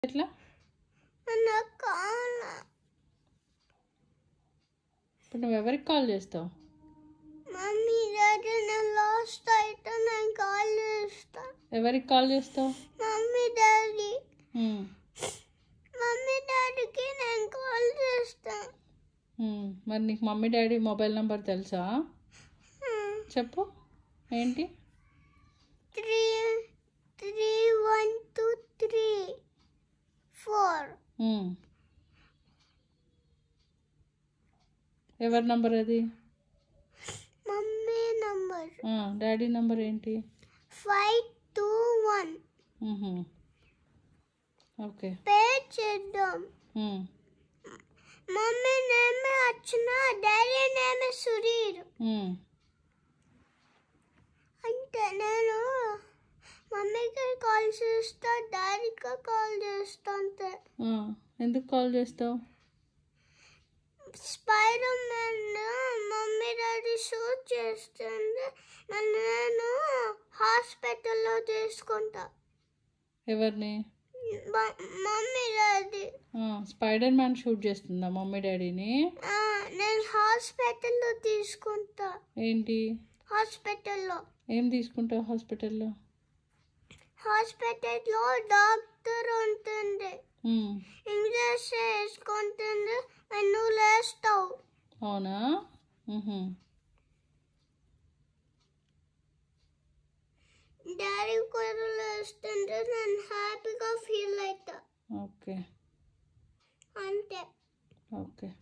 ఎట్లా నాకు కావాలా ఇప్పుడు నువ్వు ఎవరికి కాల్ చేస్తావు మమ్మీ డాడీ నేను లాస్ట్ అయితే నేను కాల్ చేస్తా ఎవరికి కాల్ చేస్తావు మమ్మీ డాడీ ఉమ్, మమ్మీ డాడీకి నేను కాల్ చేస్తా ఉమ్. మరి నీకు మమ్మీ డాడీ మొబైల్ నెంబర్ తెలుసా చెప్పు ఏంటి three three one two three four um. ఎవరి నంబర్ అది మమ్మీ నంబర్ ఆ, డాడీ నంబర్ ఏంటి ఫైవ్ టూ వన్ ఉహు. ఓకే పే చేద్దాం ఉమ్, మమ్మీ నేమే అర్చన డాడీ నేమే సుధీర్ ఉమ్. అంటే నేను మమ్మీకి కాల్ చేస్తా డాడీకి కాల్ చేస్తా అంతే ఆ, ఎందుకు కాల్ చేస్తావు Spider Man mummy daddy shoot చేస్తుంటే నన్ను నేను హాస్పిటల్లో తీసుకుంటా ఎవరిని మ- మమ్మీ డాడీ ఆ, స్పైడర్ మ్యాన్ షూట్ చేస్తుందా మమ్మీ డాడీని ఆ, నేను హాస్పిటల్లో తీసుకుంటా ఏంటి హాస్పిటల్లో ఏం తీసుకుంటావు హాస్పిటల్లో హాస్పిటల్లో డాక్టర్ ఉంటుంది ఉమ్, ఇంజక్షన్ వేసుకుంటుంది and నువ్వు లేస్తావు అవునా ఉహు. డాడీ కూడా లేస్తుంటే నేను హ్యాపీగా ఫీల్ అవుతా ఓకే అంతే ఓకే